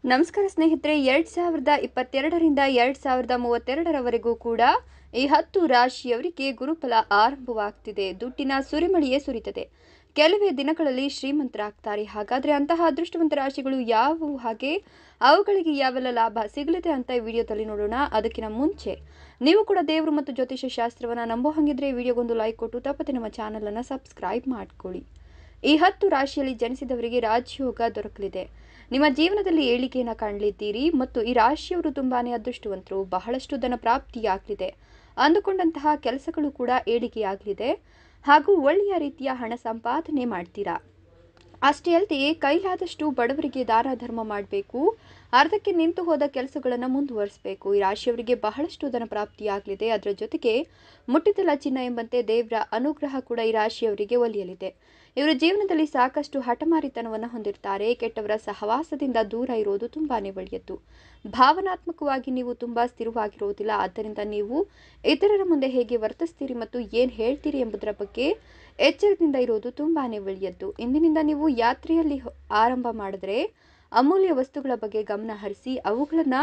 ನಮಸ್ಕಾರ ಸ್ನೇಹಿತರೆ ಎರಡು ಸಾವಿರದ ಇಪ್ಪತ್ತೆರಡರಿಂದ ಎರಡು ಸಾವಿರದ ಮೂವತ್ತೆರಡರವರೆಗೂ ಕೂಡ ಈ ಹತ್ತು ರಾಶಿಯವರಿಗೆ ಗುರುಫಲ ಆರಂಭವಾಗ್ತಿದೆ ದುಡ್ಡಿನ ಸುರಿಮಳೆಯೇ ಸುರಿತದೆ ಕೆಲವೇ ದಿನಗಳಲ್ಲಿ ಶ್ರೀಮಂತರಾಗ್ತಾರೆ ಹಾಗಾದರೆ ಅಂತಹ ಅದೃಷ್ಟವಂತ ರಾಶಿಗಳು ಯಾವುವು ಹಾಗೆ ಅವುಗಳಿಗೆ ಯಾವೆಲ್ಲ ಲಾಭ ಸಿಗಲಿದೆ ಅಂತ ಈ ವಿಡಿಯೋದಲ್ಲಿ ನೋಡೋಣ ಅದಕ್ಕಿಂತ ಮುಂಚೆ ನೀವು ಕೂಡ ದೇವರು ಮತ್ತು ಜ್ಯೋತಿಷ ಶಾಸ್ತ್ರವನ್ನು ನಂಬೋ ಹಾಗಿದ್ರೆ ಈ ವಿಡಿಯೋಗೊಂದು ಲೈಕ್ ಕೊಟ್ಟು ತಪ್ಪದೆ ನಮ್ಮ ಚಾನಲನ್ನು ಸಬ್ಸ್ಕ್ರೈಬ್ ಮಾಡ್ಕೊಳ್ಳಿ ಈ ಹತ್ತು ರಾಶಿಯಲ್ಲಿ ಜನಿಸಿದವರಿಗೆ ರಾಜಯೋಗ ದೊರಕಲಿದೆ ನಿಮ್ಮ ಜೀವನದಲ್ಲಿ ಏಳಿಗೆಯನ್ನು ಕಾಣಲಿದ್ದೀರಿ ಮತ್ತು ಈ ರಾಶಿಯವರು ತುಂಬಾನೇ ಅದೃಷ್ಟವಂತರು ಬಹಳಷ್ಟು ಧನ ಪ್ರಾಪ್ತಿಯಾಗಲಿದೆ ಅಂದುಕೊಂಡಂತಹ ಕೆಲಸಗಳು ಕೂಡ ಏಳಿಗೆಯಾಗಲಿದೆ ಹಾಗೂ ಒಳ್ಳೆಯ ರೀತಿಯ ಹಣ ಸಂಪಾದನೆ ಮಾಡ್ತೀರಾ ಅಷ್ಟೇ ಅಲ್ಲದೆ ಕೈಲಾದಷ್ಟು ಬಡವರಿಗೆ ದಾನ ಧರ್ಮ ಮಾಡಬೇಕು ಅರ್ಧಕ್ಕೆ ನಿಂತು ಹೋದ ಕೆಲಸಗಳನ್ನು ಮುಂದುವರಿಸಬೇಕು ಈ ರಾಶಿಯವರಿಗೆ ಬಹಳಷ್ಟು ಧನ ಪ್ರಾಪ್ತಿಯಾಗಲಿದೆ ಅದರ ಜೊತೆಗೆ ಮುಟ್ಟಿದಲ್ಲ ಚಿನ್ನ ಎಂಬಂತೆ ದೇವರ ಅನುಗ್ರಹ ಕೂಡ ಈ ರಾಶಿಯವರಿಗೆ ಒಲಿಯಲಿದೆ ಇವರು ಜೀವನದಲ್ಲಿ ಸಾಕಷ್ಟು ಹಠಮಾರಿತನವನ್ನು ಹೊಂದಿರ್ತಾರೆ ಕೆಟ್ಟವರ ಸಹವಾಸದಿಂದ ದೂರ ಇರೋದು ತುಂಬಾನೇ ಒಳ್ಳೆಯದು ಭಾವನಾತ್ಮಕವಾಗಿ ನೀವು ತುಂಬ ಸ್ಥಿರವಾಗಿರೋದಿಲ್ಲ ಆದ್ದರಿಂದ ನೀವು ಇತರರ ಮುಂದೆ ಹೇಗೆ ವರ್ತಿಸ್ತೀರಿ ಮತ್ತು ಏನು ಹೇಳ್ತೀರಿ ಎಂಬುದರ ಬಗ್ಗೆ ಎಚ್ಚರದಿಂದ ಇರೋದು ತುಂಬಾನೇ ಒಳ್ಳೆಯದ್ದು ಇಂದಿನಿಂದ ನೀವು ಯಾತ್ರೆಯಲ್ಲಿ ಹೊ- ಆರಂಭ ಮಾಡಿದ್ರೆ ಅಮೂಲ್ಯ ವಸ್ತುಗಳ ಬಗ್ಗೆ ಗಮನ ಹರಿಸಿ ಅವುಗಳನ್ನು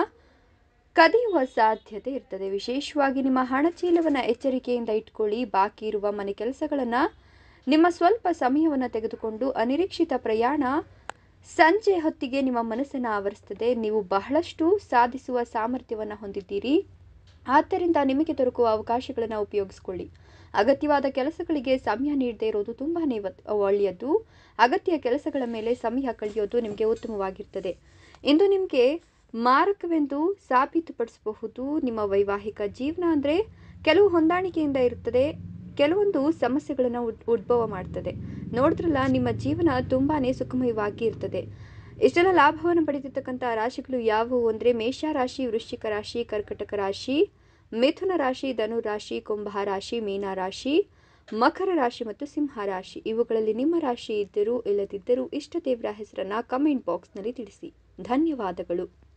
ಕದಿಯುವ ಸಾಧ್ಯತೆ ಇರ್ತದೆ ವಿಶೇಷವಾಗಿ ನಿಮ್ಮ ಹಣ ಚೀಲವನ್ನು ಎಚ್ಚರಿಕೆಯಿಂದ ಇಟ್ಕೊಳ್ಳಿ ಬಾಕಿ ಇರುವ ಮನೆ ಕೆಲಸಗಳನ್ನು ನಿಮ್ಮ ಸ್ವಲ್ಪ ಸಮಯವನ್ನು ತೆಗೆದುಕೊಂಡು ಅನಿರೀಕ್ಷಿತ ಪ್ರಯಾಣ ಸಂಜೆ ಹೊತ್ತಿಗೆ ನಿಮ್ಮ ಮನಸ್ಸನ್ನು ಆವರಿಸ್ತದೆ ನೀವು ಬಹಳಷ್ಟು ಸಾಧಿಸುವ ಸಾಮರ್ಥ್ಯವನ್ನು ಹೊಂದಿದ್ದೀರಿ ಆದ್ದರಿಂದ ನಿಮಗೆ ದೊರಕುವ ಅವಕಾಶಗಳನ್ನು ಉಪಯೋಗಿಸ್ಕೊಳ್ಳಿ ಅಗತ್ಯವಾದ ಕೆಲಸಗಳಿಗೆ ಸಮಯ ನೀಡದೇ ಇರೋದು ತುಂಬಾ ಒಳ್ಳೆಯದು ಅಗತ್ಯ ಕೆಲಸಗಳ ಮೇಲೆ ಸಮಯ ಕಳೆಯೋದು ನಿಮಗೆ ಉತ್ತಮವಾಗಿರ್ತದೆ ಇಂದು ನಿಮಗೆ ಮಾರಕವೆಂದು ಸಾಬೀತುಪಡಿಸಬಹುದು ನಿಮ್ಮ ವೈವಾಹಿಕ ಜೀವನ ಅಂದರೆ ಕೆಲವು ಹೊಂದಾಣಿಕೆಯಿಂದ ಇರುತ್ತದೆ ಕೆಲವೊಂದು ಸಮಸ್ಯೆಗಳನ್ನು ಉದ್ ಉದ್ಭವ ಮಾಡ್ತದೆ ನೋಡಿದ್ರಲ್ಲ ನಿಮ್ಮ ಜೀವನ ತುಂಬಾ ಸುಖಮಯವಾಗಿ ಇರ್ತದೆ ಇಷ್ಟೆಲ್ಲ ಲಾಭವನ್ನು ಪಡೆದಿರ್ತಕ್ಕಂಥ ರಾಶಿಗಳು ಯಾವುವು ಅಂದರೆ ಮೇಷ ರಾಶಿ ವೃಶ್ಚಿಕ ರಾಶಿ ಕರ್ಕಟಕ ರಾಶಿ ಮಿಥುನ ರಾಶಿ ಧನು ರಾಶಿ ಕುಂಭ ರಾಶಿ ಮೀನ ರಾಶಿ ಮಕರ ರಾಶಿ ಮತ್ತು ಸಿಂಹ ರಾಶಿ ಇವುಗಳಲ್ಲಿ ನಿಮ್ಮ ರಾಶಿ ಇದ್ದರೂ ಇಲ್ಲದಿದ್ದರೂ ಇಷ್ಟ ದೇವರ ಹೆಸರನ್ನು ಕಮೆಂಟ್ ಬಾಕ್ಸ್ನಲ್ಲಿ ತಿಳಿಸಿ ಧನ್ಯವಾದಗಳು